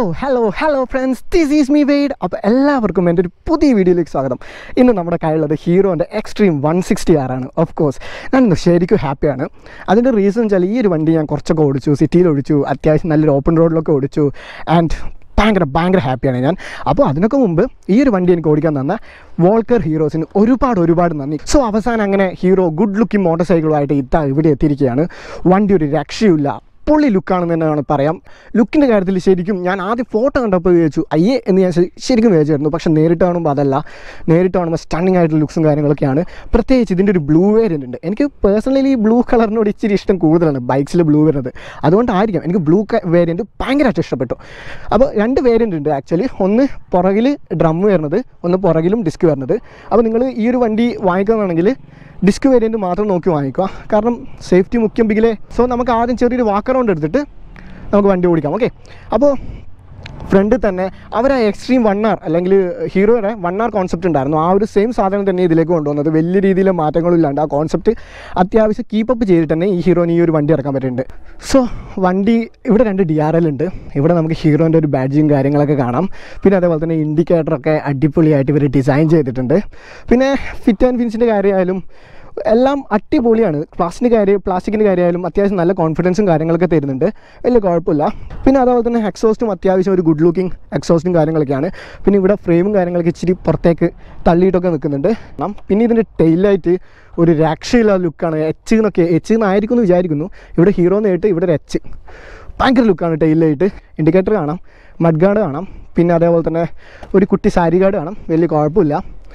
Hello hello friends this is me Wade അപ്പോൾ എല്ലാവർക്കും എൻ്റെ ഒരു പുതിയ വീഡിയോയിലേക്ക് സ്വാഗതം ഇന്ന് നമ്മുടെ കയ്യിലുള്ളത് ഹീറോൻ്റെ എക്സ്ട്രീം വൺ സിക്സ്റ്റി ആറാണ് ഓഫ് കോഴ്സ് ഞാൻ ഇന്ന് ശരിക്കും ഹാപ്പിയാണ് അതിൻ്റെ റീസൺ വെച്ചാൽ ഈ ഒരു വണ്ടി ഞാൻ കുറച്ചൊക്കെ ഓടിച്ചു സിറ്റിയിൽ ഓടിച്ചു അത്യാവശ്യം നല്ലൊരു ഓപ്പൺ റോഡിലൊക്കെ ഓടിച്ചു ആൻഡ് ഭയങ്കര ഭയങ്കര ഹാപ്പിയാണ് ഞാൻ അപ്പോൾ അതിനൊക്കെ മുമ്പ് ഈ ഒരു വണ്ടി എനിക്ക് ഓടിക്കാൻ തന്ന വോൾക്കർ ഹീറോസിന് ഒരുപാട് ഒരുപാട് നന്ദി സോ അവസാനം അങ്ങനെ ഹീറോ ഗുഡ് ലുക്കിംഗ് മോട്ടോർ സൈക്കിളുമായിട്ട് ഇത്താ ഇവിടെ എത്തിയിരിക്കുകയാണ് വണ്ടി ഒരു രക്ഷയില്ല പൊള്ളി ലുക്കാണെന്ന് തന്നെ വേണം പറയാം ലുക്കിൻ്റെ കാര്യത്തിൽ ശരിക്കും ഞാൻ ആദ്യം ഫോട്ടോ കണ്ടപ്പോൾ വിചാരിച്ചു അയ്യേ എന്ന് ഞാൻ ശ- ശരിക്കും വിചാരിച്ചായിരുന്നു പക്ഷേ നേരിട്ട് കാണുമ്പോൾ അതല്ല നേരിട്ട് കാണുമ്പോൾ സ്റ്റണ്ണിങ് ആയിട്ടുള്ള ലുക്സും കാര്യങ്ങളൊക്കെയാണ് പ്രത്യേകിച്ച് ഇതിൻ്റെ ഒരു ബ്ലൂ വേരിയൻ്റ് ഉണ്ട് എനിക്ക് പേഴ്സണലി ബ്ലൂ കളറിനോട് ഇച്ചിരി ഇഷ്ടം കൂടുതലാണ് ബൈക്സിൽ ബ്ലൂ വരുന്നത് അതുകൊണ്ടായിരിക്കും എനിക്ക് ബ്ലൂ വേരിയൻറ്റ് ഭയങ്കരമായിട്ട് ഇഷ്ടപ്പെട്ടു അപ്പോൾ രണ്ട് വേരിയൻ്റ് ഉണ്ട് ആക്ച്വലി ഒന്ന് പുറകിൽ ഡ്രം വരുന്നത് ഒന്ന് പുറകിലും ഡിസ്ക് വരുന്നത് അപ്പോൾ നിങ്ങൾ ഈ ഒരു വണ്ടി വാങ്ങിക്കുകയാണെങ്കിൽ ഡിസ്ക് വേരിയൻറ്റ് മാത്രം നോക്കി വാങ്ങിക്കുക കാരണം സേഫ്റ്റി മുഖ്യം ബിഗിലെ സോ നമുക്ക് ആദ്യം ചെറിയൊരു വാക്ക് അറൗണ്ട് എടുത്തിട്ട് നമുക്ക് വണ്ടി ഓടിക്കാം ഓക്കെ അപ്പോൾ ഫ്രണ്ടിൽ തന്നെ അവർ ആ എക്സ്ട്രീം വൺ ആർ അല്ലെങ്കിൽ ഹീറോയുടെ വൺ ആർ കോൺസെപ്റ്റ് ഉണ്ടായിരുന്നു ആ ഒരു സെയിം സാധനം തന്നെ ഇതിലേക്ക് കൊണ്ടുവന്നത് വലിയ രീതിയിലെ മാറ്റങ്ങളില്ലാണ്ട് ആ കോൺസെപ്റ്റ് അത്യാവശ്യം കീപ്പപ്പ് ചെയ്തിട്ട് തന്നെ ഈ ഹീറോന് ഈ ഒരു വണ്ടി ഇറക്കാൻ പറ്റുന്നുണ്ട് സോ വണ്ടി ഇവിടെ രണ്ട് ഡി ആർ എൽ ഉണ്ട് ഇവിടെ നമുക്ക് ഹീറോൻ്റെ ഒരു ബാഡ്ജിങ് കാര്യങ്ങളൊക്കെ കാണാം പിന്നെ അതേപോലെ തന്നെ ഇൻഡിക്കേറ്ററൊക്കെ അടിപൊളിയായിട്ട് ഇവർ ഡിസൈൻ ചെയ്തിട്ടുണ്ട് പിന്നെ ഫിറ്റ് ആൻഡ് ഫിൻസിൻ്റെ കാര്യമായാലും എല്ലാം അടിപൊളിയാണ് പ്ലാസ്റ്റിക് കാര്യം പ്ലാസ്റ്റിക്കിൻ്റെ കാര്യമായാലും അത്യാവശ്യം നല്ല കോൺഫിഡൻസും കാര്യങ്ങളൊക്കെ തരുന്നുണ്ട് വലിയ കുഴപ്പമില്ല പിന്നെ അതേപോലെ തന്നെ എക്സോസ്റ്റും അത്യാവശ്യം ഒരു ഗുഡ് ലുക്കിംഗ് എക്സോസ്റ്റും കാര്യങ്ങളൊക്കെയാണ് പിന്നെ ഇവിടെ ഫ്രെയിമും കാര്യങ്ങളൊക്കെ ഇച്ചിരി പുറത്തേക്ക് തള്ളിയിട്ടൊക്കെ നിൽക്കുന്നുണ്ട് നം. പിന്നെ ഇതിൻ്റെ ടെയിലായിട്ട് ഒരു രക്ഷയില്ലാത്ത ലുക്കാണ് എച്ച് എന്നൊക്കെ എച്ച് എന്നായിരിക്കും എന്ന് വിചാരിക്കുന്നു ഇവിടെ ഹീറോ നേട്ട് ഇവിടെ ഒരു എച്ച് ഭയങ്കര ലുക്കാണ് ടെയിലായിട്ട് ഇൻഡിക്കേറ്റർ കാണാം മഡ് ഗാർഡ് കാണാം പിന്നെ അതേപോലെ തന്നെ ഒരു കുട്ടി സാരി ഗാർഡ് കാണാം വലിയ കുഴപ്പമില്ല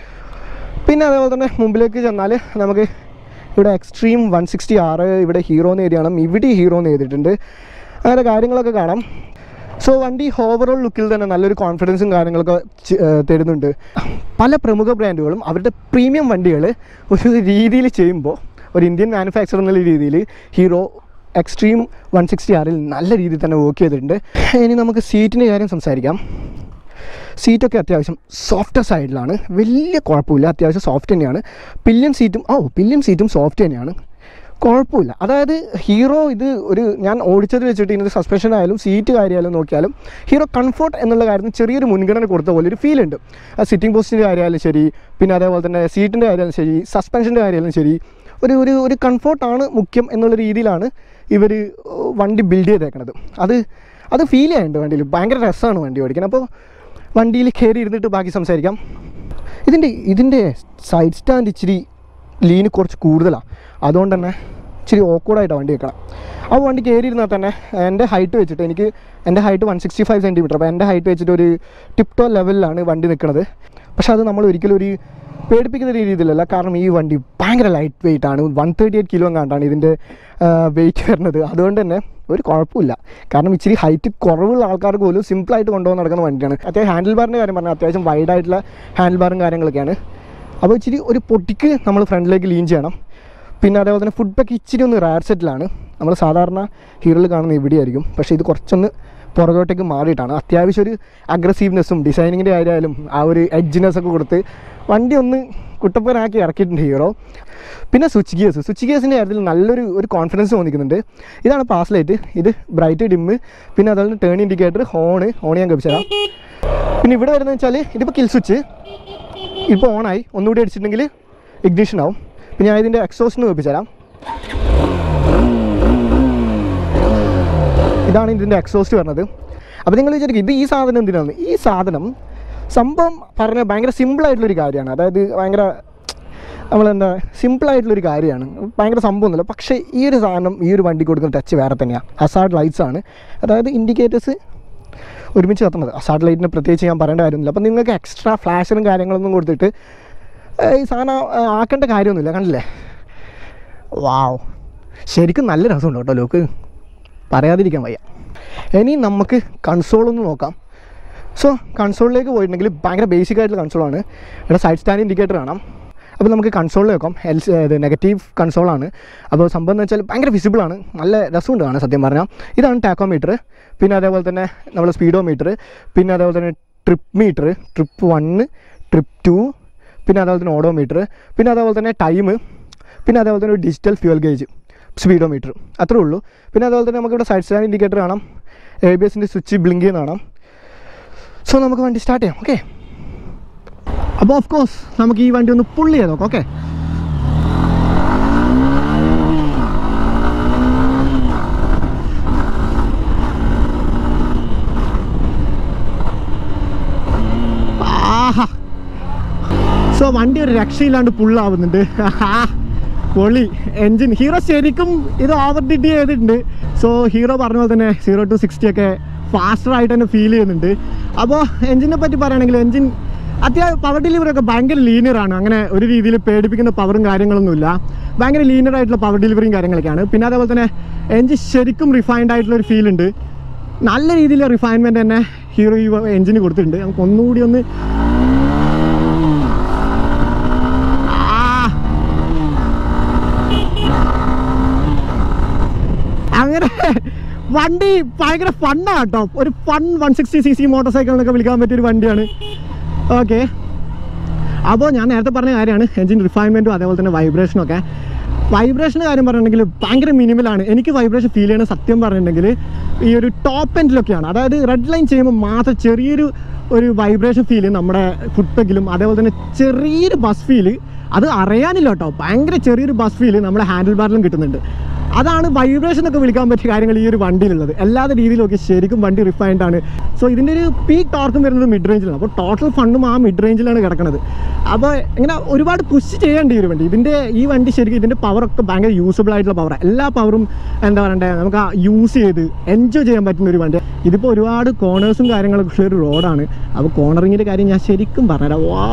പിന്നെ അതേപോലെ തന്നെ മുമ്പിലേക്ക് ചെന്നാൽ നമുക്ക് ഇവിടെ എക്സ്ട്രീം വൺ സിക്സ്റ്റി ആറ് ഇവിടെ ഹീറോ എന്ന് എഴുതി കാണാം ഇവിടെ ഹീറോ എന്ന് എഴുതിയിട്ടുണ്ട് അങ്ങനെ കാര്യങ്ങളൊക്കെ കാണാം സോ വണ്ടി ഓവറോൾ ലുക്കിൽ തന്നെ നല്ലൊരു കോൺഫിഡൻസും കാര്യങ്ങളൊക്കെ ചെ- ഏർ തരുന്നുണ്ട് പല പ്രമുഖ ബ്രാൻഡുകളും അവരുടെ പ്രീമിയം വണ്ടികൾ ഒരു രീതിയിൽ ചെയ്യുമ്പോൾ ഒരു ഇന്ത്യൻ മാനുഫാക്ചർ എന്നുള്ള രീതിയിൽ ഹീറോ എക്സ്ട്രീം വൺ സിക്സ്റ്റി ആറിൽ നല്ല രീതിയിൽ തന്നെ വർക്ക് ചെയ്തിട്ടുണ്ട് ഇനി നമുക്ക് സീറ്റിൻ്റെ കാര്യം സംസാരിക്കാം സീറ്റൊക്കെ അത്യാവശ്യം സോഫ്റ്റ് സൈഡിലാണ് വലിയ കുഴപ്പമില്ല അത്യാവശ്യം സോഫ്റ്റ് തന്നെയാണ് പില്യൻ സീറ്റും ഓ പില്യൻ സീറ്റും സോഫ്റ്റ് തന്നെയാണ് കുഴപ്പമില്ല അതായത് ഹീറോ ഇത് ഒരു ഞാൻ ഓടിച്ചത് വെച്ചിട്ട് ഇതിൻ്റെ സസ്പെൻഷൻ ആയാലും സീറ്റ് കാര്യമായാലും നോക്കിയാലും ഹീറോ കംഫർട്ട് എന്നുള്ള കാര്യത്തിൽ ചെറിയൊരു മുൻഗണന കൊടുത്ത പോലെ ഒരു ഫീൽ ഉണ്ട് ആ സിറ്റിംഗ് പോസ്റ്റിൻ്റെ കാര്യമായാലും ശരി പിന്നെ അതേപോലെ തന്നെ സീറ്റിൻ്റെ കാര്യമായാലും ശരി സസ്പെൻഷൻ്റെ കാര്യമായാലും ശരി ഒരു ഒരു ഒരു കംഫർട്ടാണ് മുഖ്യം എന്നുള്ള രീതിയിലാണ് ഇവർ വണ്ടി ബിൽഡ് ചെയ്തേക്കണത് അത് അത് ഫീൽ ചെയ്യുന്നുണ്ട് വണ്ടിയിൽ ഭയങ്കര രസമാണ് വണ്ടി ഓടിക്കാൻ അപ്പോൾ വണ്ടിയിൽ കയറി ഇരുന്നിട്ട് ബാക്കി സംസാരിക്കാം ഇതിൻ്റെ ഇതിൻ്റെ സൈഡ് സ്റ്റാൻഡ് ഇച്ചിരി ലീന് കുറച്ച് കൂടുതലാണ് അതുകൊണ്ട് തന്നെ ഇച്ചിരി ഓക്വേർഡായിട്ടാണ് വണ്ടി വെക്കണം ആ വണ്ടി കയറി ഇരുന്നാൽ തന്നെ എൻ്റെ ഹൈറ്റ് വെച്ചിട്ട് എനിക്ക് എൻ്റെ height one sixty five centimetre അപ്പോൾ എൻ്റെ ഹൈറ്റ് വെച്ചിട്ട് ഒരു ടിപ് ടോ ലെവലിലാണ് വണ്ടി നിൽക്കുന്നത് പക്ഷേ അത് നമ്മൾ ഒരിക്കലും ഒരു പേടിപ്പിക്കുന്ന രീതിയിലല്ല കാരണം ഈ വണ്ടി ഭയങ്കര ലൈറ്റ് വെയിറ്റ് ആണ് വൺ തേർട്ടി എയ്റ്റ് കിലോ എങ്ങാണ്ടാണ് ഇതിൻ്റെ വെയിറ്റ് വരുന്നത് അതുകൊണ്ട് തന്നെ ഒരു കുഴപ്പമില്ല കാരണം ഇച്ചിരി ഹൈറ്റ് കുറവുള്ള ആൾക്കാർക്ക് പോലും സിമ്പിളായിട്ട് കൊണ്ടുപോകാൻ നടക്കുന്ന വണ്ടിയാണ് അത്യാവശ്യം ഹാൻഡിൽ ബാറിൻ്റെ കാര്യം പറഞ്ഞാൽ അത്യാവശ്യം വൈഡായിട്ടുള്ള ഹാൻഡിൽ ബാറും കാര്യങ്ങളൊക്കെയാണ് അപ്പോൾ ഇച്ചിരി ഒരു പൊട്ടിക്ക് നമ്മൾ ഫ്രണ്ടിലേക്ക് ലീൻ ചെയ്യണം പിന്നെ അതേപോലെ തന്നെ ഫുഡ് പാക്ക് ഇച്ചിരി ഒന്ന് റയർ സെറ്റിലാണ് നമ്മൾ സാധാരണ ഹീറോയിൽ കാണുന്ന ഇവിടെയായിരിക്കും പക്ഷേ ഇത് കുറച്ചൊന്ന് പുറകോട്ടേക്ക് മാറിയിട്ടാണ് അത്യാവശ്യം ഒരു അഗ്രസീവ്നെസ്സും ഡിസൈനിങ്ങിൻ്റെ കാര്യമായാലും ആ ഒരു എഡ്ജിനെസ് ഒക്കെ കൊടുത്ത് വണ്ടി ഒന്ന് കുട്ടപ്പനാക്കി ഇറക്കിയിട്ടുണ്ട് ഹീറോ പിന്നെ സ്വിച്ച് ഗിയേഴ്സ് സ്വിച്ച് ഗിയേഴ്സിൻ്റെ കാര്യത്തിൽ നല്ലൊരു ഒരു കോൺഫിഡൻസ് തോന്നിക്കുന്നുണ്ട് ഇതാണ് പാസ് ലൈറ്റ് ഇത് ബ്രൈറ്റ് ഡിമ്മ് പിന്നെ അതുപോലെ ടേൺ ഇൻഡിക്കേറ്റർ ഹോണ് ഹോൺ ഞാൻ കപ്പിച്ചതാം പിന്നെ ഇവിടെ വരുന്നത് വെച്ചാൽ ഇതിപ്പോൾ കിൽ സ്വിച്ച് ഇപ്പോൾ ഓണായി ഒന്നുകൂടി അടിച്ചിട്ടുണ്ടെങ്കിൽ ഇഗ്നിഷൻ ആവും പിന്നെ ഞാൻ ഇതിൻ്റെ എക്സോസ്റ്റിന് വെപ്പിച്ചുതരാം ഇതാണ് ഇതിൻ്റെ എക്സോസ്റ്റ് വരുന്നത് അപ്പോൾ നിങ്ങൾ വിചാരിക്കും ഇത് ഈ സാധനം എന്തിനാണ് ഈ സാധനം സംഭവം പറഞ്ഞ ഭയങ്കര സിമ്പിളായിട്ടുള്ളൊരു കാര്യമാണ് അതായത് ഭയങ്കര നമ്മളെന്താ സിമ്പിളായിട്ടുള്ളൊരു കാര്യമാണ് ഭയങ്കര സംഭവമൊന്നുമില്ല പക്ഷേ ഈ ഒരു സാധനം ഈ ഒരു വണ്ടി കൊടുക്കുന്ന ടച്ച് വേറെ തന്നെയാണ് ഹസാർഡ് ലൈറ്റ്സ് ആണ് അതായത് ഇൻഡിക്കേറ്റേഴ്സ് ഒരുമിച്ച് കത്തുന്നത് ഹസാർഡ് ലൈറ്റിനെ പ്രത്യേകിച്ച് ഞാൻ പറയേണ്ട കാര്യമൊന്നുമില്ല അപ്പം നിങ്ങൾക്ക് എക്സ്ട്രാ ഫ്ലാഷറും കാര്യങ്ങളൊന്നും കൊടുത്തിട്ട് ഏഹ്, ഈ സാധനം ഏഹ്, ആക്കേണ്ട കാര്യമൊന്നുമില്ല കണ്ടില്ലേ വാവ് ശരിക്കും നല്ല രസമുണ്ട് കേട്ടോ ലോക്ക് പറയാതിരിക്കാൻ വയ്യ ഇനി നമുക്ക് കൺസോളൊന്ന് നോക്കാം സോ കൺസോളിലേക്ക് പോയിട്ടുണ്ടെങ്കിൽ ഭയങ്കര ബേസിക് ആയിട്ടുള്ള കൺസോളാണ് ഇവിടെ സൈഡ് സ്റ്റാൻഡ് ഇൻഡിക്കേറ്റർ കാണാം അപ്പോൾ നമുക്ക് കൺസോളിൽ വെക്കാം എൽ ഇത് നെഗറ്റീവ് കൺസോളാണ് അപ്പോൾ സംഭവം എന്ന് വെച്ചാൽ ഭയങ്കര വിസിബിളാണ് നല്ല രസമുണ്ട് കാണാൻ സത്യം പറഞ്ഞാൽ ഇതാണ് ടാക്കോമീറ്റർ പിന്നെ അതേപോലെ തന്നെ നമ്മൾ സ്പീഡോമീറ്റർ പിന്നെ അതേപോലെ തന്നെ trip meter trip one trip two പിന്നെ അതേപോലെ തന്നെ ഓഡോമീറ്റർ പിന്നെ അതേപോലെ തന്നെ ടൈം പിന്നെ അതേപോലെ തന്നെ ഒരു ഡിജിറ്റൽ ഫ്യൂൽ ഗേജ് സ്പീഡോമീറ്റർ അത്രേ ഉള്ളൂ പിന്നെ അതുപോലെ തന്നെ നമുക്കിവിടെ സൈഡ് സ്റ്റാൻഡ് ഇൻഡിക്കേറ്റർ കാണാം എ ബി എസിൻ്റെ സ്വിച്ച് ബ്ലിങ്ക് ചെയ്യുന്ന കാണാം സോ നമുക്ക് വണ്ടി സ്റ്റാർട്ട് ചെയ്യാം ഓക്കെ അപ്പോൾ ഓഫ് കോഴ്സ് നമുക്ക് ഈ വണ്ടി ഒന്ന് പുള്ളി ചെയ്ത് നോക്കാം ഓക്കെ ആഹാ സോ വണ്ടി ഒരു രക്ഷയില്ലാണ്ട് പുള്ളാവുന്നുണ്ട് പൊളി എൻജിൻ ഹീറോ ശരിക്കും ഇത് ഓവർ ഡിഡ് ചെയ്തിട്ടുണ്ട് സോ ഹീറോ പറഞ്ഞ പോലെ തന്നെ സീറോ ടു സിക്സ്റ്റി ഒക്കെ ഫാസ്റ്റർ ആയിട്ട് തന്നെ ഫീൽ ചെയ്യുന്നുണ്ട് അപ്പോൾ എൻജിനെ പറ്റി പറയുകയാണെങ്കിൽ എൻജിൻ അത്യാവശ്യം പവർ ഡെലിവറി ഒക്കെ ഭയങ്കര ലീനിയർ ആണ് അങ്ങനെ ഒരു രീതിയിൽ പേടിപ്പിക്കുന്ന പവറും കാര്യങ്ങളൊന്നുമില്ല ഭയങ്കര ലീനിയർ ആയിട്ടുള്ള പവർ ഡെലിവറിയും കാര്യങ്ങളൊക്കെയാണ് പിന്നെ അതേപോലെ തന്നെ എൻജിൻ ശരിക്കും റിഫൈൻഡ് ആയിട്ടുള്ള ഒരു ഫീൽ ഉണ്ട് നല്ല രീതിയിൽ റിഫൈൻമെൻറ്റ് തന്നെ ഹീറോ ഈ എൻജിന് കൊടുത്തിട്ടുണ്ട് നമുക്ക് ഒന്നുകൂടി ഒന്ന് ആ. അങ്ങനെ വണ്ടി ഭയങ്കര ഫണ്ണാണ് കേട്ടോ ഒരു fun one sixty C C motorcycle എന്നൊക്കെ വിളിക്കാൻ പറ്റിയ ഒരു വണ്ടിയാണ് ഓക്കെ അപ്പോൾ ഞാൻ നേരത്തെ പറഞ്ഞ കാര്യമാണ് എൻജിൻ റിഫൈൻമെൻറ്റും അതേപോലെ തന്നെ വൈബ്രേഷനും ഒക്കെ വൈബ്രേഷൻ്റെ കാര്യം പറഞ്ഞിട്ടുണ്ടെങ്കിൽ ഭയങ്കര മിനിമലാണ് എനിക്ക് വൈബ്രേഷൻ ഫീൽ ചെയ്യണ സത്യം പറഞ്ഞിട്ടുണ്ടെങ്കിൽ ഈ ഒരു ടോപ്പ് എൻഡിലൊക്കെയാണ് അതായത് റെഡ് ലൈൻ ചെയ്യുമ്പോൾ മാത്രം ചെറിയൊരു ഒരു വൈബ്രേഷൻ ഫീൽ നമ്മുടെ ഫുട്പെക്കിലും അതേപോലെ തന്നെ ചെറിയൊരു ബസ് ഫീല് അത് അറിയാനില്ല കേട്ടോ ഭയങ്കര ചെറിയൊരു ബസ് ഫീല് നമ്മുടെ ഹാൻഡിൽ ബാറിലും കിട്ടുന്നുണ്ട് അതാണ് വൈബ്രേഷൻ ഒക്കെ വിളിക്കാൻ പറ്റിയ കാര്യങ്ങൾ ഈ ഒരു വണ്ടിയിലുള്ളത് എല്ലാത്ത രീതിയിലൊക്കെ ശരിക്കും വണ്ടി റിഫൈൻഡ് ആണ് സോ ഇതിൻ്റെ ഒരു പീക്ക് ടോർക്കും വരുന്നത് മിഡ് റേഞ്ചിലാണ് അപ്പോൾ ടോട്ടൽ ഫണ്ടും ആ മിഡ് റേഞ്ചിലാണ് കിടക്കുന്നത് അപ്പോൾ ഇങ്ങനെ ഒരുപാട് പുഷ് ചെയ്യേണ്ട ഈ ഒരു വണ്ടി ഇതിൻ്റെ ഈ വണ്ടി ശരിക്കും ഇതിൻ്റെ പവറൊക്കെ ഭയങ്കര യൂസബിൾ ആയിട്ടുള്ള പവർ എല്ലാ പവറും എന്താ പറയണ്ടേ നമുക്ക് ആ യൂസ് ചെയ്ത് എൻജോയ് ചെയ്യാൻ പറ്റുന്ന ഒരു വണ്ടി ഇതിപ്പോൾ ഒരുപാട് കോർണേഴ്സും കാര്യങ്ങളൊക്കെ ഉള്ള ഒരു റോഡാണ് അപ്പോൾ കോർണറിങ്ങിൻ്റെ കാര്യം ഞാൻ ശരിക്കും പറഞ്ഞുതരാം വാ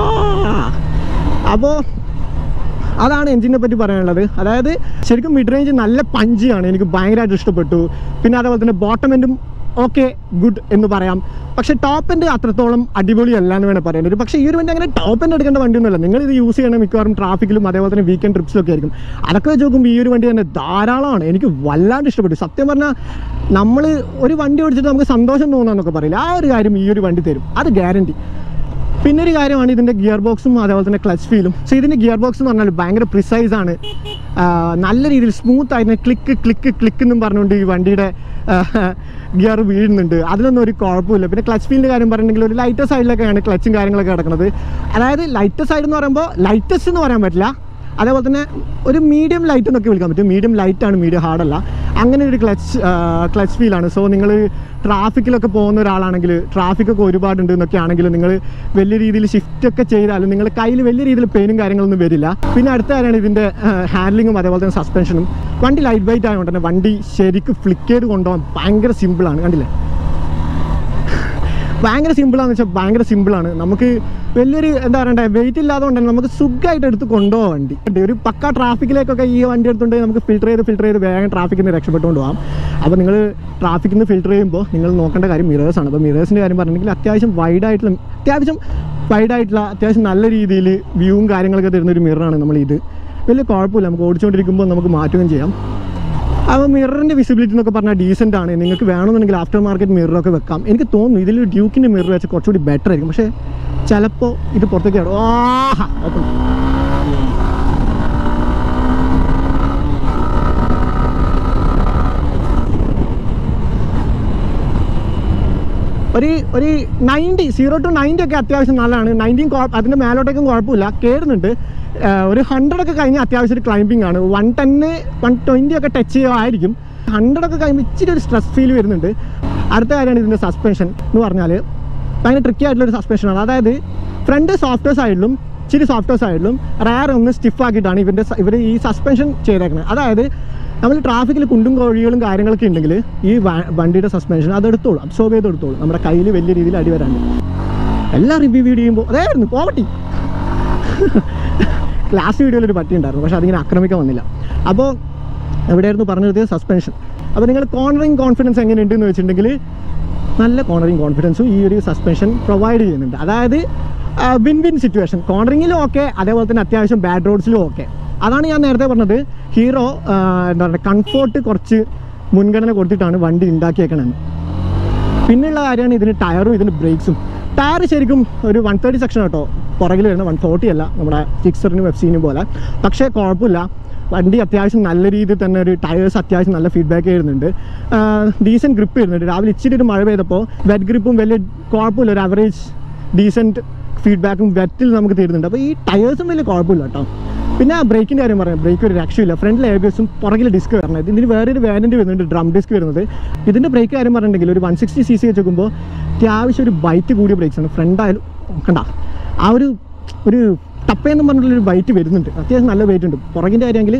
അപ്പോൾ അതാണ് എഞ്ചിനെ പറ്റി പറയാനുള്ളത് അതായത് ശരിക്കും മിഡ് റേഞ്ച് നല്ല പഞ്ചിയാണ് എനിക്ക് ഭയങ്കരമായിട്ട് ഇഷ്ടപ്പെട്ടു പിന്നെ അതേപോലെ തന്നെ ബോട്ടം എൻഡും ഓക്കെ ഗുഡ് എന്ന് പറയാം പക്ഷേ ടോപ്പ് എൻഡ് അത്രത്തോളം അടിപൊളിയല്ല എന്ന് വേണം പറയാൻ ഒരു പക്ഷേ ഈ ഒരു വണ്ടി അങ്ങനെ ടോപ്പ് എൻഡ് എടുക്കേണ്ട വണ്ടിയൊന്നുമല്ല നിങ്ങൾ ഇത് യൂസ് ചെയ്യണം മിക്കവാറും ട്രാഫിക്കിലും അതേപോലെ തന്നെ വീക്കെൻഡ് ട്രിപ്സിലൊക്കെ ആയിരിക്കും അതൊക്കെ വെച്ച് നോക്കുമ്പോൾ ഈ ഒരു വണ്ടി തന്നെ ധാരാളമാണ് എനിക്ക് വല്ലാണ്ട് ഇഷ്ടപ്പെട്ടു സത്യം പറഞ്ഞാൽ നമ്മൾ ഒരു വണ്ടി ഓടിച്ചിട്ട് നമുക്ക് സന്തോഷം തോന്നാന്നൊക്കെ പറയില്ല ആ ഒരു കാര്യം ഈ ഒരു വണ്ടി തരും അത് ഗ്യാരണ്ടി പിന്നെ ഒരു കാര്യമാണ് ഇതിൻ്റെ ഗിയർ ബോക്സും അതേപോലെ തന്നെ ക്ലച്ച് ഫീലും സോ ഇതിൻ്റെ ഗിയർ ബോക്സ് എന്ന് പറഞ്ഞാൽ ഭയങ്കര പ്രിസൈസ് ആണ് ആ, നല്ല രീതിയിൽ സ്മൂത്ത് ആയിട്ട് ക്ലിക്ക് ക്ലിക്ക് ക്ലിക്ക് എന്നും പറഞ്ഞുകൊണ്ട് ഈ വണ്ടിയുടെ ഗിയർ വീഴുന്നുണ്ട് അതിലൊന്നും ഒരു കുഴപ്പമില്ല പിന്നെ ക്ലച്ച് ഫീലിൻ്റെ കാര്യം പറഞ്ഞിട്ടുണ്ടെങ്കിൽ ഒരു ലൈറ്റർ സൈഡിലൊക്കെയാണ് ക്ലച്ചും കാര്യങ്ങളൊക്കെ കിടക്കുന്നത് അതായത് ലൈറ്റർ സൈഡ് എന്ന് പറയുമ്പോൾ ലൈറ്റസ്റ്റ് എന്ന് പറയാൻ പറ്റില്ല അതേപോലെ തന്നെ ഒരു മീഡിയം ലൈറ്റ് എന്നൊക്കെ വിളിക്കാൻ പറ്റും മീഡിയം ലൈറ്റാണ് മീഡിയം ഹാർഡല്ല അങ്ങനെ ഒരു ക്ലച്ച് ക്ലച്ച് ഫീലാണ് സോ നിങ്ങൾ ട്രാഫിക്കിലൊക്കെ പോകുന്ന ഒരാളാണെങ്കിൽ ട്രാഫിക്കൊക്കെ ഒരുപാടുണ്ട് എന്നൊക്കെ ആണെങ്കിൽ നിങ്ങൾ വലിയ രീതിയിൽ ഷിഫ്റ്റ് ഒക്കെ ചെയ്താലും നിങ്ങൾ കയ്യിൽ വലിയ രീതിയിൽ പെയിനും കാര്യങ്ങളൊന്നും വരില്ല പിന്നെ അടുത്ത കാര്യമാണ് ഇതിൻ്റെ ഹാൻഡ്ലിങ്ങും അതേപോലെ തന്നെ സസ്പെൻഷനും വണ്ടി ലൈറ്റ് വെയിറ്റ് ആയതുകൊണ്ട് തന്നെ വണ്ടി ശരിക്കും ഫ്ലിക്ക് ചെയ്ത് കൊണ്ടുപോകാൻ ഭയങ്കര സിമ്പിളാണ് കണ്ടില്ലേ ഭയങ്കര സിമ്പിളാന്ന് വെച്ചാൽ ഭയങ്കര സിമ്പിളാണ് നമുക്ക് വലിയൊരു എന്താ പറയണ്ടേ വെയിറ്റ് ഇല്ലാത്തതുകൊണ്ട് തന്നെ നമുക്ക് സുഖമായിട്ട് എടുത്ത് കൊണ്ടുപോകാം വണ്ടി ഉണ്ട്. ഒരു പക്ക ട്രാഫിക്കിലേക്കൊക്കെ ഈ വണ്ടി എടുത്തുകൊണ്ട് നമുക്ക് ഫിൽറ്റർ ചെയ്ത് ഫിൽറ്റർ ചെയ്ത് വേഗം ട്രാഫിക്കിൽ നിന്ന് രക്ഷപ്പെട്ടുകൊണ്ട് പോകാം അപ്പോൾ നിങ്ങൾ ട്രാഫിക്കിൽ നിന്ന് ഫിൽറ്റർ ചെയ്യുമ്പോൾ നിങ്ങൾ നോക്കേണ്ട കാര്യം മിറേഴ്സ് ആണ് അപ്പോൾ മിറേഴ്സിൻ്റെ കാര്യം പറഞ്ഞിട്ടുണ്ടെങ്കിൽ അത്യാവശ്യം വൈഡായിട്ടുള്ള അത്യാവശ്യം വൈഡായിട്ടുള്ള അത്യാവശ്യം നല്ല രീതിയിൽ വ്യൂവും കാര്യങ്ങളൊക്കെ തരുന്ന ഒരു മിററാണ് നമ്മൾ ഇത് വലിയ കുഴപ്പമില്ല നമുക്ക് ഓടിച്ചുകൊണ്ടിരിക്കുമ്പോൾ നമുക്ക് മാറ്റുകയും ചെയ്യാം അപ്പോൾ മിററിൻ്റെ വിസിബിലിറ്റി എന്നൊക്കെ പറഞ്ഞാൽ ഡീസൻ്റ് ആണ് നിങ്ങൾക്ക് വേണമെന്നുണ്ടെങ്കിൽ ആഫ്റ്റർ മാർക്കറ്റ് മിററൊക്കെ വെക്കാം എനിക്ക് തോന്നുന്നു ഇതിൽ ഡ്യൂക്കിൻ്റെ മിറർ വെച്ച് കുറച്ചുകൂടി ബെറ്റർ ആയിരിക്കും പക്ഷേ ചിലപ്പോൾ ഇത് പുറത്തേക്ക് ഇടും. ആഹാ ഓപ്പൺ ഒരു ഒരു നയൻറ്റി സീറോ ടു നയൻറ്റി ഒക്കെ അത്യാവശ്യം നല്ലതാണ് നയൻറ്റീൻ അതിൻ്റെ മേലോട്ടേക്കും കുഴപ്പമില്ല കയറുന്നുണ്ട് ആ, ഒരു ഹൺഡ്രഡ് ഒക്കെ കഴിഞ്ഞാൽ അത്യാവശ്യം ഒരു ക്ലൈമ്പിംഗ് ആണ് വൺ ടെന്ന് വൺ ട്വൻറ്റി ഒക്കെ ടച്ച് ചെയ്യുമായിരിക്കും ഹൺഡ്രഡ് ഒക്കെ കഴിയുമ്പോൾ ഇച്ചിരി ഒരു സ്ട്രെസ് ഫീൽ വരുന്നുണ്ട് അടുത്ത കാര്യമാണ് ഇതിൻ്റെ സസ്പെൻഷൻ എന്ന് പറഞ്ഞാൽ ഭയങ്കര ട്രിക്കി ആയിട്ടുള്ള ഒരു സസ്പെൻഷനാണ് അതായത് ഫ്രണ്ട് സോഫ്റ്റ്വെയർ സൈഡിലും ഇച്ചിരി സോഫ്റ്റ്വെയർ സൈഡിലും റയർ ഒന്ന് സ്റ്റിഫ് ആക്കിയിട്ടാണ് ഇവൻ്റെ ഇവർ ഈ സസ്പെൻഷൻ ചെയ്തേക്കുന്നത് അതായത് നമ്മൾ ട്രാഫിക്കിൽ കുണ്ടും കോഴികളും കാര്യങ്ങളൊക്കെ ഉണ്ടെങ്കിൽ ഈ വ- വണ്ടിയുടെ സസ്പെൻഷൻ അത് എടുത്തോളൂ അബ്സോർബ് ചെയ്ത് എടുത്തോളൂ നമ്മുടെ കയ്യിൽ വലിയ രീതിയിൽ അടി വരാണ്ട് എല്ലാ റിവ്യൂ വീഡിയോ ചെയ്യുമ്പോൾ അതായിരുന്നു പോവട്ടി ക്ലാസ് വീഡിയോയിൽ ഒരു പട്ടി ഉണ്ടായിരുന്നു പക്ഷേ അതിങ്ങനെ ആക്രമിക്കാൻ വന്നില്ല അപ്പോൾ എവിടെയായിരുന്നു പറഞ്ഞത് സസ്പെൻഷൻ അപ്പോൾ നിങ്ങൾ കോർണറിങ് കോൺഫിഡൻസ് എങ്ങനെയുണ്ട് എന്ന് വെച്ചിട്ടുണ്ടെങ്കിൽ നല്ല കോർണറിങ് കോൺഫിഡൻസും ഈ ഒരു സസ്പെൻഷൻ പ്രൊവൈഡ് ചെയ്യുന്നുണ്ട് അതായത് വിൻ വിൻ സിറ്റുവേഷൻ കോർണറിങ്ങിലും ഓക്കെ അതേപോലെ തന്നെ അത്യാവശ്യം ബാഡ് റോഡ്സിലും ഓക്കെ അതാണ് ഞാൻ നേരത്തെ പറഞ്ഞത് ഹീറോ എന്താ പറയുക കംഫോർട്ട് കുറച്ച് മുൻഗണന കൊടുത്തിട്ടാണ് വണ്ടി ഉണ്ടാക്കിയേക്കണമെന്ന് പിന്നെയുള്ള കാര്യമാണ് ഇതിന് ടയറും ഇതിന് ബ്രേക്സും ടയർ ശരിക്കും ഒരു വൺ തേർട്ടി സെക്ഷൻ കേട്ടോ പുറകിൽ വരുന്ന വൺ ഫോർട്ടി അല്ല നമ്മുടെ സിക്സറിനും എഫ് സിനും പോലെ പക്ഷേ കുഴപ്പമില്ല വണ്ടി അത്യാവശ്യം നല്ല രീതിയിൽ തന്നെ ഒരു ടയേഴ്സ് അത്യാവശ്യം നല്ല ഫീഡ്ബാക്ക് വരുന്നുണ്ട് ഡീസൻറ്റ് ഗ്രിപ്പ് വരുന്നുണ്ട് രാവിലെ ഇച്ചിരി ഒരു മഴ പെയ്തപ്പോൾ വെറ്റ് ഗ്രിപ്പും വലിയ കുഴപ്പമില്ല ഒരു അവറേജ് ഡീസൻറ്റ് ഫീഡ്ബാക്കും വെറ്റിൽ നമുക്ക് തരുന്നുണ്ട് അപ്പോൾ ഈ ടയേഴ്സും വലിയ കുഴപ്പമില്ല കേട്ടോ പിന്നെ ആ ബ്രേക്കിൻ്റെ കാര്യം പറയാം ബ്രേക്ക് ഒരു രക്ഷയില്ല ഫ്രണ്ടിൽ എ ബി എസും പുറകിൽ ഡിസ്ക് വരണം ഇതിന് വേറൊരു വാരൻറ്റി വരുന്നുണ്ട് ഡ്രം ഡിസ്ക് വരുന്നത് ഇതിൻ്റെ ബ്രേക്ക് കാര്യം പറഞ്ഞിട്ടുണ്ടെങ്കിൽ ഒരു വൺ സിക്സ്റ്റി സി സി വെച്ച് നോക്കുമ്പോൾ അത്യാവശ്യം ഒരു ബൈറ്റ് കൂടിയ ബ്രേക്സ് ആണ് ഫ്രണ്ട് ആയാലും കണ്ട ആ ഒരു ഒരു ടപ്പയെന്ന് പറഞ്ഞിട്ടുള്ളൊരു ബൈറ്റ് വരുന്നുണ്ട് അത്യാവശ്യം നല്ല വെയിറ്റ് ഉണ്ട് പുറകിൻ്റെ കാര്യമെങ്കിൽ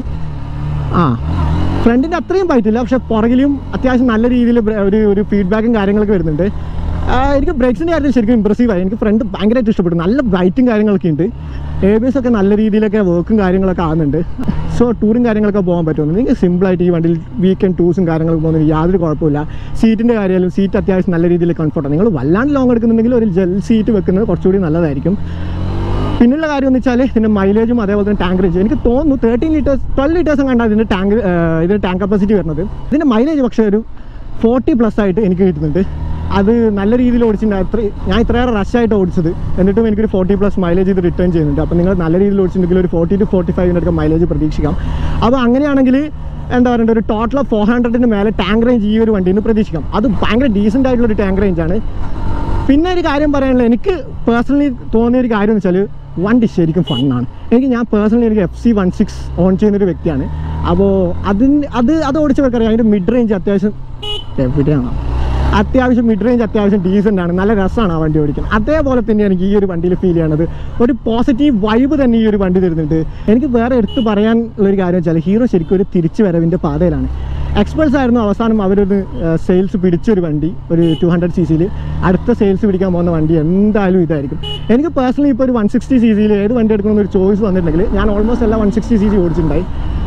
ആ ഫ്രണ്ടിൻ്റെ അത്രയും ബൈറ്റില്ല പക്ഷേ പുറകിലും അത്യാവശ്യം നല്ല രീതിയിൽ ഒരു ഒരു ഫീഡ്ബാക്കും കാര്യങ്ങളൊക്കെ വരുന്നുണ്ട് ആ, എനിക്ക് ബ്രേക്സിൻ്റെ കാര്യത്തിൽ ശരിക്കും ഇമ്പ്രസീവ് ആയി എനിക്ക് ഫ്രണ്ട് ഭയങ്കരമായിട്ട് ഇഷ്ടപ്പെട്ടു നല്ല ബ്രൈറ്റും കാര്യങ്ങളൊക്കെ ഉണ്ട് എ ബി എസ് ഒക്കെ നല്ല രീതിയിലൊക്കെ വർക്കും കാര്യങ്ങളൊക്കെ ആകുന്നുണ്ട് സോ ടൂറും കാര്യങ്ങളൊക്കെ പോകാൻ പറ്റുമെന്ന് നിങ്ങൾക്ക് സിമ്പിളായിട്ട് ഈ വണ്ടിയിൽ വീക്കെൻഡ് ടൂർസും കാര്യങ്ങളൊക്കെ പോകുന്നതിന് യാതൊരു കുഴപ്പമില്ല സീറ്റിൻ്റെ കാര്യമായാലും സീറ്റ് അത്യാവശ്യം നല്ല രീതിയിൽ കംഫർട്ടാണ് നിങ്ങൾ വല്ലാണ്ട് ലോങ് എടുക്കുന്നുണ്ടെങ്കിൽ ഒരു ജെൽ സീറ്റ് വെക്കുന്നത് കുറച്ചുകൂടി നല്ലതായിരിക്കും പിന്നുള്ള കാര്യം എന്ന് വെച്ചാൽ ഇതിൻ്റെ മൈലേജും അതേപോലെ തന്നെ ടാങ്ക് റേഞ്ച് എനിക്ക് തോന്നുന്നു തേർട്ടീൻ ലിറ്റേഴ്സ് ട്വൽവ് ലിറ്റേഴ്സും കണ്ടാൽ ഇതിൻ്റെ ടാങ്ക് ഇതിൻ്റെ ടാങ്ക് കപ്പാസിറ്റി വരുന്നത് ഇതിൻ്റെ മൈലേജ് പക്ഷേ ഒരു ഫോർട്ടി പ്ലസ് ആയിട്ട് എനിക്ക് കിട്ടുന്നുണ്ട് അത് നല്ല രീതിയിൽ ഓടിച്ചിട്ടുണ്ട് അത്ര ഞാൻ ഇത്രയേറെ റഷായിട്ട് ഓടിച്ചത് എന്നിട്ടും എനിക്കൊരു ഫോർട്ടി പ്ലസ് മൈലേജ് ഇത് റിട്ടേൺ ചെയ്യുന്നുണ്ട് അപ്പോൾ നിങ്ങൾ നല്ല രീതിയിൽ ഓടിച്ചിട്ടുണ്ടെങ്കിൽ ഒരു ഫോർട്ടി ടു ഫോർട്ടി ഫൈവിൻ്റെ അടുത്ത് മൈലേജ് പ്രതീക്ഷിക്കാം അപ്പോൾ അങ്ങനെയാണെങ്കിൽ എന്താ പറയുക ഒരു ടോട്ടൽ ഓഫ് ഫോർ ഹൺഡ്രഡിന് മേലെ ടാങ്ക് റേഞ്ച് ഈ ഒരു വണ്ടിയിൽ നിന്ന് പ്രതീക്ഷിക്കാം അത് ഭയങ്കര ഡീസൻ്റ് ആയിട്ടുള്ള ഒരു ടാങ്ക് റേഞ്ചാണ് പിന്നെ ഒരു കാര്യം പറയാനുള്ളത് എനിക്ക് പേഴ്സണലി തോന്നിയ ഒരു കാര്യം എന്ന് വെച്ചാൽ വണ്ടി ശരിക്കും ഫണ്ണാണ് എനിക്ക് ഞാൻ പേഴ്സണലി എനിക്ക് F C one six own ചെയ്യുന്ന ഒരു വ്യക്തിയാണ് അപ്പോൾ അതിന് അത് അത് ഓടിച്ചവർക്കറിയാം അതിൻ്റെ മിഡ് റേഞ്ച് അത്യാവശ്യം എവിടെയാണ് അത്യാവശ്യം മിഡ് റേഞ്ച് അത്യാവശ്യം ഡീസൻ്റ് ആണ് നല്ല രസമാണ് ആ വണ്ടി ഓടിക്കാൻ അതേപോലെ തന്നെയാണ് എനിക്ക് ഈ ഒരു വണ്ടിയിൽ ഫീൽ ചെയ്യണത് ഒരു പോസിറ്റീവ് വൈബ് തന്നെ ഈ ഒരു വണ്ടി തരുന്നുണ്ട് എനിക്ക് വേറെ എടുത്ത് പറയാനുള്ളൊരു കാര്യം വെച്ചാൽ ഹീറോ ശരിക്കും ഒരു തിരിച്ചു വരവിൻ്റെ പാതയിലാണ് എക്സ്പേർട്സ് ആയിരുന്നു അവസാനം അവരൊരു സെയിൽസ് പിടിച്ചൊരു വണ്ടി ഒരു ടു ഹൺഡ്രഡ് സി സിയിൽ അടുത്ത സെയിൽസ് പിടിക്കാൻ പോകുന്ന വണ്ടി എന്തായാലും ഇതായിരിക്കും എനിക്ക് പേഴ്സണലി ഇപ്പോൾ ഒരു വൺ സിക്സ്റ്റി സി സിയിൽ ഏത് വണ്ടി എടുക്കണമെന്ന് ഒരു ചോയ്സ് വന്നിട്ടുണ്ടെങ്കിൽ ഞാൻ ഓൾമോസ്റ്റ് എല്ലാ വൺ സിക്സ്റ്റി സി സി ഓടിച്ചിട്ടുണ്ടായി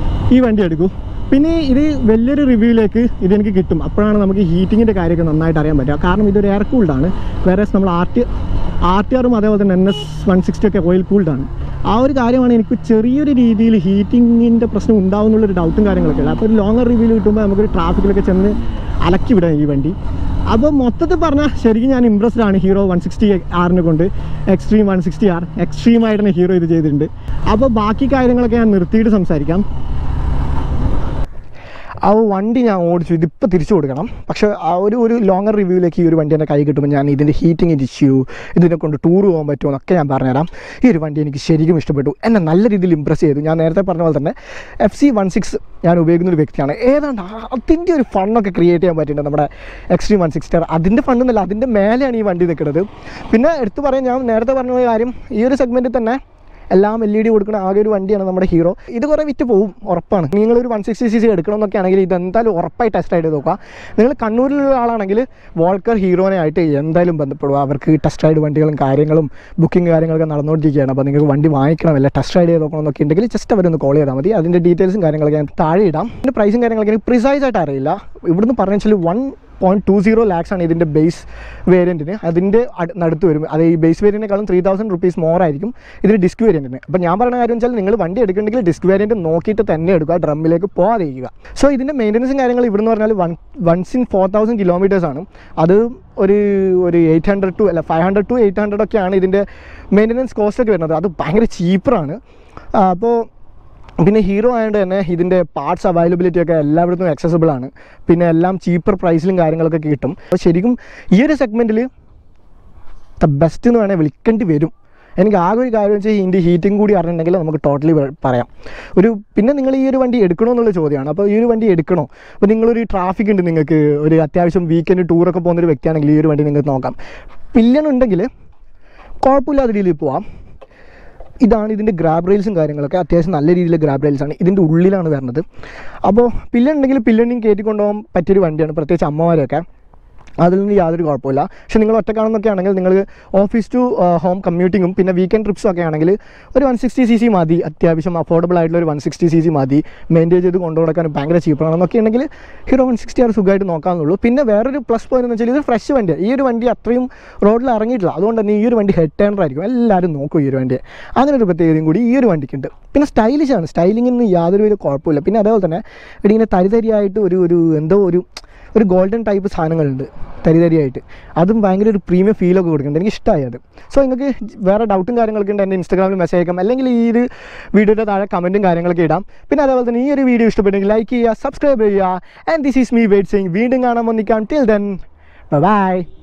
ഈ വണ്ടി എടുക്കൂ പിന്നെ ഇത് വലിയൊരു റിവ്യൂയിലേക്ക് ഇതെനിക്ക് കിട്ടും അപ്പോഴാണ് നമുക്ക് ഹീറ്റിങ്ങിൻ്റെ കാര്യമൊക്കെ നന്നായിട്ട് അറിയാൻ പറ്റുക കാരണം ഇതൊരു എയർ കൂൾഡാണ് വേറെ നമ്മൾ ആർ ടി ആർ ടി ആറും അതേപോലെ തന്നെ എൻ എസ് വൺ സിക്സ്റ്റി ഒക്കെ ഓയിൽ കൂൾഡാണ് ആ ഒരു കാര്യമാണ് എനിക്ക് ചെറിയൊരു രീതിയിൽ ഹീറ്റിങ്ങിൻ്റെ പ്രശ്നം ഉണ്ടാവുന്നുള്ളൊരു ഡൗട്ടും കാര്യങ്ങളൊക്കെ ഉള്ളത് അപ്പോൾ ഒരു ലോങ്ങർ റിവ്യൂവിൽ കിട്ടുമ്പോൾ നമുക്കൊരു ട്രാഫിക്കിലൊക്കെ ചെന്ന് അലക്കി വിടാം ഈ വണ്ടി അപ്പോൾ മൊത്തത്തിൽ പറഞ്ഞാൽ ശരിക്കും ഞാൻ ഇമ്പ്രസ്ഡ് ആണ് ഹീറോ വൺ സിക്സ്റ്റി ആറിനെ കൊണ്ട് Xtreme one sixty R Xtreme ആയിട്ട് തന്നെ ഹീറോ ഇത് ചെയ്തിട്ടുണ്ട് അപ്പോൾ ബാക്കി കാര്യങ്ങളൊക്കെ ഞാൻ നിർത്തിയിട്ട് സംസാരിക്കാം ആ വണ്ടി ഞാൻ ഓടിച്ചു ഇതിപ്പോൾ തിരിച്ചു കൊടുക്കണം പക്ഷേ ആ ഒരു ഒരു ലോങ്ങർ റിവ്യൂവിലേക്ക് ഈ ഒരു വണ്ടി എൻ്റെ കൈ കിട്ടുമ്പോൾ ഞാൻ ഇതിൻ്റെ ഹീറ്റിങ്ങിൻ്റെ ഇഷ്യൂ ഇതിനെ കൊണ്ട് ടൂർ പോകാൻ പറ്റുമോ എന്നൊക്കെ ഞാൻ പറഞ്ഞുതരാം ഈ ഒരു വണ്ടി എനിക്ക് ശരിക്കും ഇഷ്ടപ്പെട്ടു എന്നെ നല്ല രീതിയിൽ ഇമ്പ്രസ് ചെയ്തു ഞാൻ നേരത്തെ പറഞ്ഞ പോലെ തന്നെ എഫ് സി വൺ സിക്സ് ഞാൻ ഉപയോഗിക്കുന്ന ഒരു വ്യക്തിയാണ് ഏതാണ്ട് ആ- അതിൻ്റെ ഒരു ഫണ്ണൊക്കെ ക്രിയേറ്റ് ചെയ്യാൻ പറ്റിയിട്ടുണ്ട് നമ്മുടെ എക്സ്ട്രീം വൺ സിക്സ്റ്റി അതിൻ്റെ ഫണ്ടെന്നല്ല അതിൻ്റെ മേലെയാണ് ഈ വണ്ടി നിൽക്കുന്നത് പിന്നെ എടുത്തു പറയാൻ ഞാൻ നേരത്തെ പറഞ്ഞ ഒരു കാര്യം ഈ ഒരു സെഗ്മെൻറ്റിൽ തന്നെ എല്ലാം എൽ ഇ ഡി കൊടുക്കുന്ന ആകെ ഒരു വണ്ടിയാണ് നമ്മുടെ ഹീറോ ഇത് കുറേ വിറ്റ് പോവും ഉറപ്പാണ് നിങ്ങൾ ഒരു വൺ സിക്സ്റ്റി സി സി എടുക്കണമെന്നൊക്കെ ആണെങ്കിൽ ഇത് എന്തായാലും ഉറപ്പായി ടെസ്റ്റ് ആയിട്ട് നോക്കുക നിങ്ങൾ കണ്ണൂരിലുള്ള ആളാണെങ്കിൽ വോൾക്കർ ഹീറോനെ ആയിട്ട് എന്തായാലും ബന്ധപ്പെടുക അവർക്ക് ടെസ്റ്റ് റൈഡ് വണ്ടികളും കാര്യങ്ങളും ബുക്കിംഗ് കാര്യങ്ങളൊക്കെ നടന്നുകൊണ്ടിരിക്കുകയാണ് അപ്പോൾ നിങ്ങൾക്ക് വണ്ടി വാങ്ങിക്കണം അല്ല ടെസ്റ്റ് റൈഡ് ചെയ്ത് നോക്കണം എന്നൊക്കെ ഉണ്ടെങ്കിൽ ജസ്റ്റ് അവരൊന്ന് കോൾ ചെയ്താൽ മതി അതിൻ്റെ ഡീറ്റെയിൽസും കാര്യങ്ങളൊക്കെ ഞാൻ താഴെ ഇടാം ഇതിൻ്റെ പ്രൈസും കാര്യങ്ങളൊക്കെ എനിക്ക് പ്രിസൈസ് ആയിട്ട് അറിയില്ല ഇവിടുന്ന് പറഞ്ഞു വെച്ചാൽ one point two zero lakhs ആണ് ഇതിൻ്റെ ബേസ് വേരിയൻറ്റിന് അതിൻ്റെ അട്- നടുത്ത് വരും അത് ഈ ബേസ് വേരിയൻറ്റിനേക്കാളും ത്രീ തൗസൻഡ് റുപ്പീസ് മോർ ആയിരിക്കും ഇതിന് ഡിസ്ക് വേരിയൻറ്റിന് അപ്പോൾ ഞാൻ പറയുന്ന കാര്യം വെച്ചാൽ നിങ്ങൾ വണ്ടി എടുക്കണമെങ്കിൽ ഡിസ്ക് വേരിയൻറ്റ് നോക്കിയിട്ട് തന്നെ എടുക്കുക ഡ്രമ്മിലേക്ക് പോകാതിരിക്കുക സോ ഇതിൻ്റെ മെയിൻ്റനൻസും കാര്യങ്ങൾ ഇവിടുന്ന് പറഞ്ഞാൽ one once in four thousand kilometres ആണ് അത് ഒരു ഒരു എയ്റ്റ് ഹൺഡ്രഡ് ടു അല്ല five hundred to eight hundred ഒക്കെയാണ് ഇതിൻ്റെ മെയിൻ്റനൻസ് കോസ്റ്റ് ഒക്കെ വരുന്നത് അത് ഭയങ്കര ചീപ്പറാണ് അപ്പോൾ പിന്നെ ഹീറോ ആയതുകൊണ്ട് തന്നെ ഇതിൻ്റെ പാർട്സ് അവൈലബിലിറ്റി ഒക്കെ എല്ലായിടത്തും accessible ആണ് പിന്നെ എല്ലാം ചീപ്പർ പ്രൈസിലും കാര്യങ്ങളൊക്കെ കിട്ടും അപ്പോൾ ശരിക്കും ഈ ഒരു സെഗ്മെൻറ്റിൽ ദ ബെസ്റ്റ് എന്ന് വേണേൽ വിളിക്കേണ്ടി വരും എനിക്ക് ആകെ ഒരു കാര്യം വെച്ചാൽ ഇതിൻ്റെ ഹീറ്റിംഗ് കൂടി അറിഞ്ഞിട്ടുണ്ടെങ്കിൽ നമുക്ക് ടോട്ടലി പറയാം ഒരു പിന്നെ നിങ്ങൾ ഈ ഒരു വണ്ടി എടുക്കണോ എന്നുള്ള ചോദ്യമാണ് അപ്പോൾ ഈ ഒരു വണ്ടി എടുക്കണോ അപ്പോൾ നിങ്ങളൊരു ട്രാഫിക് ഉണ്ട് നിങ്ങൾക്ക് ഒരു അത്യാവശ്യം വീക്കെൻഡ് ടൂറൊക്കെ പോകുന്ന ഒരു വ്യക്തിയാണെങ്കിൽ ഈ ഒരു വണ്ടി നിങ്ങൾക്ക് നോക്കാം പില്ലൺ ഉണ്ടെങ്കിൽ കുഴപ്പമില്ലാത്ത രീതിയിൽ പോവാം ഇതാണ് ഇതിൻ്റെ ഗ്രാബ് റെയിൽസും കാര്യങ്ങളൊക്കെ അത്യാവശ്യം നല്ല രീതിയിൽ ഗ്രാബ് റെയിൽസ് ആണ് ഇതിൻ്റെ ഉള്ളിലാണ് വരുന്നത് അപ്പോൾ പില്ലൺ ഉണ്ടെങ്കിൽ പില്ലണിയും കയറ്റി കൊണ്ടുപോകാൻ പറ്റിയൊരു വണ്ടിയാണ് പ്രത്യേകിച്ച് അമ്മമാരൊക്കെ അതിൽ നിന്ന് യാതൊരു കുഴപ്പമില്ല പക്ഷെ നിങ്ങൾ ഒറ്റക്കാണെന്നൊക്കെ ആണെങ്കിൽ നിങ്ങൾ ഓഫീസ് ടു ഹോം കമ്മ്യൂട്ടിങ്ങും പിന്നെ വീക്കെൻഡ് ട്രിപ്സും ഒക്കെ ആണെങ്കിൽ ഒരു വൺ സിക്സ്റ്റി സി സി മതി അത്യാവശ്യം അഫോർഡബിൾ ആയിട്ടുള്ള ഒരു വൺ സിക്സ്റ്റി സി സി മതി മെയിൻറ്റെയിൻ ചെയ്ത് കൊണ്ടുനടക്കാൻ ഭയങ്കര ചീപ്പാണെന്നൊക്കെ ഉണ്ടെങ്കിൽ ഹീറോ വൺ സിക്സ്റ്റി ആർ സുഖമായിട്ട് നോക്കാമെന്നുള്ളൂ പിന്നെ വേറൊരു പ്ലസ് പോയിന്റ് എന്ന് വെച്ചാൽ ഇത് ഫ്രഷ് വണ്ടിയാണ് ഈ ഒരു വണ്ടി അത്രയും റോഡിൽ ഇറങ്ങിയിട്ടില്ല അതുകൊണ്ട് തന്നെ ഈ ഒരു വണ്ടി ഹെഡ് ടേണർ ആയിരിക്കും എല്ലാവരും നോക്കും ഈ ഒരു വണ്ടിയെ അങ്ങനെ ഒരു പ്രത്യേകതയും കൂടി ഈ ഒരു വണ്ടിക്കുണ്ട് പിന്നെ സ്റ്റൈലിഷ് ആണ് സ്റ്റൈലിങ്ങിന് യാതൊരു വിധ കുഴപ്പമില്ല പിന്നെ അതേപോലെ തന്നെ ഇടിങ്ങനെ തരിതരിയായിട്ട് ഒരു ഒരു എന്തോ ഒരു ഒരു ഗോൾഡൻ ടൈപ്പ് സാധനങ്ങളുണ്ട് തരി തരിയായിട്ട് അതും ഭയങ്കര ഒരു പ്രീമിയം ഫീലൊക്കെ കൊടുക്കുന്നുണ്ട് എനിക്ക് ഇഷ്ടമായി അത് സോ നിങ്ങൾക്ക് വേറെ ഡൗട്ടും കാര്യങ്ങളൊക്കെ ഉണ്ട് എൻ്റെ ഇൻസ്റ്റാഗ്രാമിൽ മെസ്സേജ് അയക്കാം അല്ലെങ്കിൽ ഈ ഒരു വീഡിയോയുടെ താഴെ കമൻറ്റും കാര്യങ്ങളൊക്കെ ഇടാം പിന്നെ അതേപോലെ തന്നെ ഈ ഒരു വീഡിയോ ഇഷ്ടപ്പെട്ടെങ്കിൽ ലൈക്ക് ചെയ്യുക സബ്സ്ക്രൈബ് ചെയ്യുക and this is me wait saying വീണ്ടും കാണാൻ വന്നിക്കാം ടിൽ ദെൻ ബൈ